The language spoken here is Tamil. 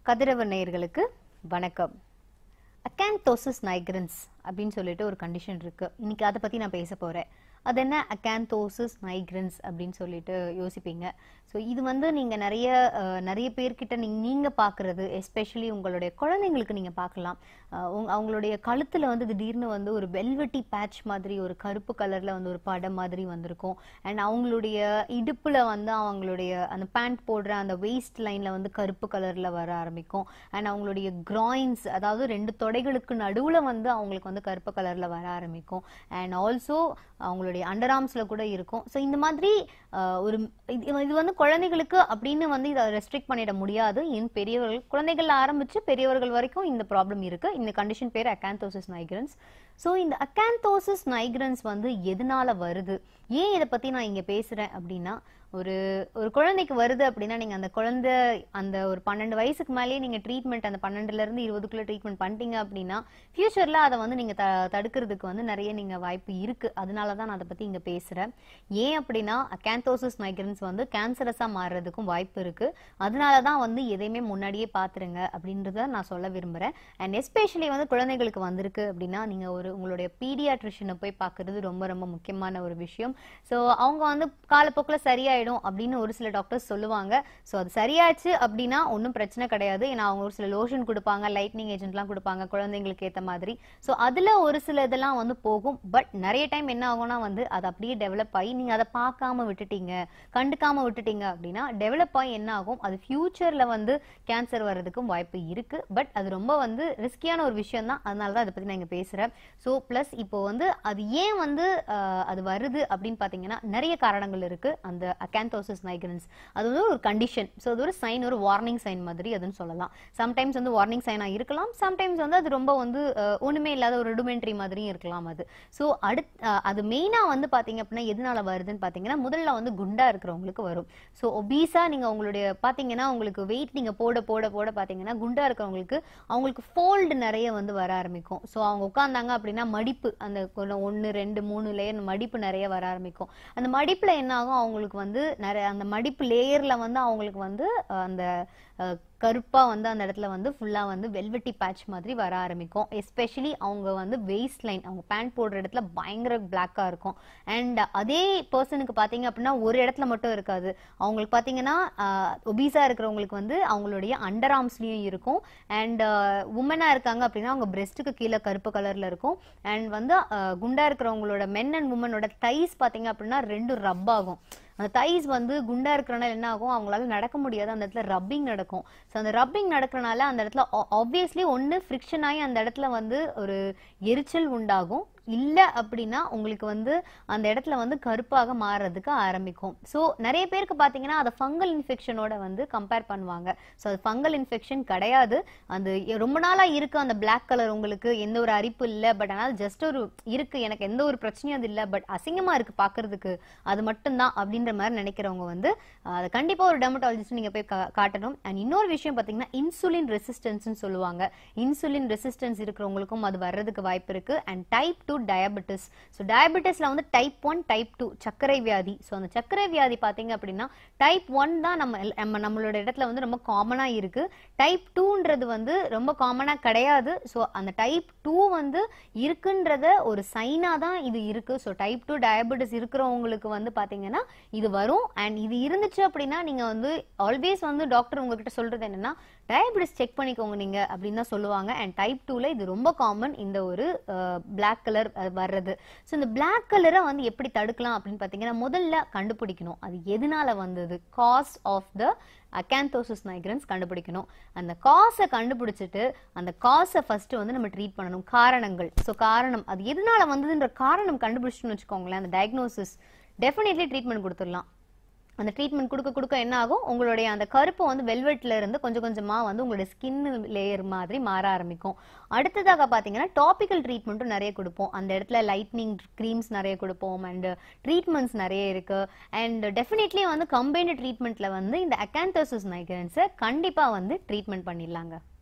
கதிரவ நேயர்களுக்கு வணக்கம் அக்காந்தோசிஸ் நைக்ரன்ஸ் அப்படின்னு சொல்லிட்டு ஒரு கண்டிஷன் இருக்கு இன்னைக்கு அதை பத்தி நான் பேச போறேன் அது என்ன அக்காந்தோசிஸ் நைக்ரன்ஸ் அப்படின்னு சொல்லிட்டு யோசிப்பீங்க ஸோ இது வந்து நீங்க நிறைய அஹ், நிறைய பேர்கிட்ட நீங்க நீங்க பாக்குறது எஸ்பெஷலி உங்களுடைய குழந்தைங்களுக்கு நீங்க பார்க்கலாம் அஹ், உங்க- அவங்களுடைய கழுத்துல வந்து திடீர்னு வந்து ஒரு வெல்வெட்டி பேட்ச் மாதிரி ஒரு கருப்பு கலர்ல வந்து ஒரு படம் மாதிரி வந்திருக்கும் அண்ட் அவங்களுடைய இடுப்புல வந்து அவங்களுடைய அந்த பேண்ட் போடுற அந்த வெயிஸ்ட் லைன்ல வந்து கருப்பு கலர்ல வர ஆரம்பிக்கும் அண்ட் அவங்களுடைய கிராயின்ஸ் அதாவது ரெண்டு தொடைகளுக்கு நடுவுல வந்து அவங்களுக்கு வந்து கருப்பு கலர்ல வர ஆரம்பிக்கும் அண்ட் ஆல்சோ அவங்களுடைய அண்டர் ஆர்ம்ஸ்ல கூட இருக்கும் ஸோ இந்த மாதிரி அஹ், ஒரு இது இது வந்து குழந்தைகளுக்கு அப்படின்னு வந்து இதை ரெஸ்ட்ரிக்ட் பண்ணிட முடியாது இன் பெரியவர்கள் குழந்தைகள் ஆரம்பிச்சு பெரியவர்கள் வரைக்கும் இந்த ப்ராப்ளம் இருக்கு இந்த கண்டிஷன் பேர் அக்காந்தோசிஸ் நைக்ரன்ஸ் ஸோ இந்த அக்காந்தோசிஸ் நைக்ரன்ஸ் வந்து எதனால வருது ஏன் இதை பத்தி நான் இங்க பேசுறேன் அப்படின்னா ஒரு ஒரு குழந்தைக்கு வருது அப்படின்னா நீங்க அந்த குழந்தை அந்த ஒரு பன்னெண்டு வயசுக்கு மேலேயே நீங்க ட்ரீட்மெண்ட் அந்த பன்னெண்டுல இருந்து இருபதுக்குள்ள ட்ரீட்மெண்ட் பண்ணிட்டீங்க அப்படின்னா ஃபியூச்சர்ல அதை வந்து நீங்க த- தடுக்கிறதுக்கு வந்து நிறைய நீங்க வாய்ப்பு இருக்கு அதனால தான் நான் அதை பத்தி இங்க பேசுறேன் ஏன் அப்படின்னா அக்காந்தோசிஸ் மைக்ரன்ஸ் வந்து கேன்சரஸா மாறுறதுக்கும் வாய்ப்பு இருக்கு அதனால தான் வந்து எதையுமே முன்னாடியே பாத்துருங்க அப்படின்றத நான் சொல்ல விரும்புறேன் அண்ட் எஸ்பெஷலி வந்து குழந்தைகளுக்கு வந்திருக்கு அப்படின்னா நீங்க ஒரு உங்களுடைய பீடியாட்ரிஷனை போய் பார்க்கிறது ரொம்ப ரொம்ப முக்கியமான ஒரு விஷயம் ஸோ அவங்க வந்து காலப்போக்கில் சரியாயிடும் அப்படின்னு ஒரு சில டாக்டர்ஸ் சொல்லுவாங்க ஸோ அது சரியாச்சு அப்படின்னா ஒன்றும் பிரச்சனை கிடையாது ஏன்னா அவங்க ஒரு சில லோஷன் கொடுப்பாங்க லைட்னிங் ஏஜென்ட்லாம் கொடுப்பாங்க குழந்தைங்களுக்கு ஏற்ற மாதிரி ஸோ அதில் ஒரு சில இதெல்லாம் வந்து போகும் பட் நிறைய டைம் என்ன ஆகும்னா வந்து அது அப்படியே டெவலப் ஆகி நீங்கள் அதை பார்க்காம விட்டுட்டீங்க கண்டுக்காம விட்டுட்டீங்க அப்படின்னா டெவலப் ஆகி என்ன ஆகும் அது ஃபியூச்சர்ல வந்து கேன்சர் வர்றதுக்கும் வாய்ப்பு இருக்கு பட் அது ரொம்ப வந்து ரிஸ்கியான ஒரு விஷயம் தான் அதனால தான் அதை பத்தி நான் இங்க பேசுறேன் ஸோ ப்ளஸ் இப்போ வந்து அது ஏன் வந்து ஆஹ், அது வருது அப்படின்னு பாத்தீங்கன்னா நிறைய காரணங்கள் இருக்கு அந்த அக்காந்தோசிஸ் நைக்ரன்ஸ் அது வந்து ஒரு கண்டிஷன் ஸோ அது ஒரு சைன் ஒரு வார்னிங் சைன் மாதிரி அதுன்னு சொல்லலாம் சம்டைம்ஸ் வந்து வார்னிங் சைனா இருக்கலாம் சம்டைம்ஸ் வந்து அது ரொம்ப வந்து ஆஹ், ஒண்ணுமே இல்லாத ஒரு ருடிமெண்ட்ரி மாதிரியும் இருக்கலாம் அது ஸோ அடுத் ஆஹ், அது மெயினா வந்து பாத்தீங்க அப்படின்னா எதனால வருதுன்னு பாத்தீங்கன்னா முதல்ல வந்து குண்டா இருக்கிறவங்களுக்கு வரும் ஸோ ஒபீஸா நீங்க உங்களுடைய பாத்தீங்கன்னா உங்களுக்கு வெயிட் நீங்க போட போட போட பாத்தீங்கன்னா குண்டா இருக்கிறவங்களுக்கு அவங்களுக்கு ஃபோல்டு நிறைய வந்து வர ஆரம்பிக்கும் ஸோ அவங்க உட்கார்ந்தாங்க அப்படின்னா மடிப்பு அந்த கொஞ்சம் ஒன்று ரெண்டு மூணு லேயர் மடிப்பு நிறைய வர ஆரம்பிக்கும் அந்த மடிப்புல என்ன ஆகும் அவங்களுக்கு வந்து நிறைய அந்த மடிப்பு லேயர்ல வந்து அவங்களுக்கு வந்து அஹ், அந்த அஹ், கருப்பா வந்து அந்த இடத்துல வந்து ஃபுல்லா வந்து வெல்வெட்டி பேட்ச் மாதிரி வர ஆரம்பிக்கும் எஸ்பெஷலி அவங்க வந்து வெயிஸ்ட் லைன் அவங்க பேண்ட் போடுற இடத்துல பயங்கர பிளாக்கா இருக்கும் அண்ட் அதே பர்சனுக்கு பாத்தீங்க அப்படின்னா ஒரு இடத்துல மட்டும் இருக்காது அவங்களுக்கு பாத்தீங்கன்னா ஒபீஸா இருக்கிறவங்களுக்கு வந்து அவங்களுடைய அண்டர் ஆர்ம்ஸ்லயும் இருக்கும் அண்ட் உமனா இருக்காங்க அப்படின்னா அவங்க பிரெஸ்ட்டுக்கு கீழே கருப்பு கலர்ல இருக்கும் அண்ட் வந்து அஹ், குண்டா இருக்கிறவங்களோட மென் அண்ட் உமனோட தைஸ் பாத்தீங்க அப்படின்னா ரெண்டும் ரப் ஆகும் அந்த தைஸ் வந்து குண்டா இருக்கிறனால என்ன ஆகும் அவங்களால நடக்க முடியாது அந்த இடத்துல ரப்பிங் நடக்கும் ஸோ அந்த ரப்பிங் நடக்கிறனால அந்த இடத்துல ஆப்வியஸ்லி ஒன்று ஃப்ரிக்ஷன் ஆகி அந்த இடத்துல வந்து ஒரு எரிச்சல் உண்டாகும் இல்லை அப்படின்னா உங்களுக்கு வந்து அந்த இடத்துல வந்து கருப்பாக மாறுறதுக்கு ஆரம்பிக்கும் ஸோ நிறைய பேருக்கு பார்த்தீங்கன்னா அதை ஃபங்கல் இன்ஃபெக்ஷனோட வந்து கம்பேர் பண்ணுவாங்க ஸோ அது ஃபங்கல் இன்ஃபெக்ஷன் கிடையாது அது எ- ரொம்ப நாளாக இருக்கு அந்த Black கலர் உங்களுக்கு எந்த ஒரு அரிப்பு இல்லை பட் ஆனால் ஜஸ்ட் ஒரு இருக்கு எனக்கு எந்த ஒரு பிரச்சனையும் அது இல்லை பட் அசிங்கமா இருக்கு பார்க்கிறதுக்கு அது மட்டும்தான் அப்படின்ற மாதிரி நினைக்கிறவங்க வந்து அஹ், அதை கண்டிப்பா ஒரு டெர்மட்டாலஜிஸ்ட் நீங்க போய் கா- காட்டணும் அண்ட் இன்னொரு விஷயம் பார்த்தீங்கன்னா இன்சுலின் ரெசிஸ்டன்ஸ்னு சொல்லுவாங்க இன்சுலின் ரெசிஸ்டன்ஸ் இருக்கிறவங்களுக்கும் அது வர்றதுக்கு வாய்ப்பு இருக்கு and type two diabetes so டயபெட்டிஸ்ல வந்து டைப் ஒன் டைப் டூ சர்க்கரை வியாதி ஸோ அந்த சர்க்கரை வியாதி பார்த்தீங்க அப்படின்னா டைப் ஒன் தான் நம்ம எல்- நம்ம நம்மளோட இடத்துல வந்து ரொம்ப காமனா இருக்கு டைப் டூன்றது வந்து ரொம்ப காமனா கிடையாது ஸோ அந்த டைப் டூ வந்து இருக்குன்றத ஒரு சைனா தான் இது இருக்கு ஸோ டைப் டூ டயபெட்டிஸ் இருக்கிறவங்களுக்கு வந்து பாத்தீங்கன்னா இது வரும் அண்ட் இது இருந்துச்சு அப்படின்னா நீங்க வந்து ஆல்வேஸ் வந்து டாக்டர் உங்ககிட்ட சொல்றது என்னன்னா டயபெட்டிஸ் செக் பண்ணிக்கோங்க நீங்க அப்படின்னு தான் சொல்லுவாங்க அண்ட் டைப் டூல இது ரொம்ப காமன் இந்த ஒரு பிளாக் கலர் வர்றது ஸோ இந்த பிளாக் கலரை வந்து எப்படி தடுக்கலாம் அப்படின்னு பார்த்தீங்கன்னா முதல்ல கண்டுபிடிக்கணும் அது எதனால வந்தது cause of the acanthosis nigricans கண்டுபிடிக்கணும் அந்த காசை கண்டுபிடிச்சிட்டு அந்த காசை ஃபர்ஸ்ட் வந்து நம்ம ட்ரீட் பண்ணணும் காரணங்கள் ஸோ காரணம் அது எதனால வந்ததுன்ற காரணம் கண்டுபிடிச்சிட்டுன்னு வச்சுக்கோங்களேன் அந்த டயக்னோசிஸ் டெஃபினெட்லி ட்ரீட்மெண்ட் கொடுத்துடலாம் அந்த ட்ரீட்மெண்ட் கொடுக்க கொடுக்க என்ன ஆகும் உங்களுடைய அந்த கருப்பு வந்து வெல்வெட்ல இருந்து கொஞ்சம் கொஞ்சமா வந்து உங்களுடைய ஸ்கின் லேயர் மாதிரி மாற ஆரம்பிக்கும் அடுத்ததாக பாத்தீங்கன்னா டாபிக்கல் ட்ரீட்மெண்ட்டும் நிறைய கொடுப்போம் அந்த இடத்துல லைட்னிங் க்ரீம்ஸ் நிறைய கொடுப்போம் அண்ட் ட்ரீட்மெண்ட்ஸ் நிறைய இருக்கு அண்ட் டெஃபினெட்லி வந்து கம்பைன்டு ட்ரீட்மெண்ட்ல வந்து இந்த அக்காந்தோசிஸ் நைக்ரன்ஸை கண்டிப்பா வந்து ட்ரீட்மெண்ட் பண்ணிடலாங்க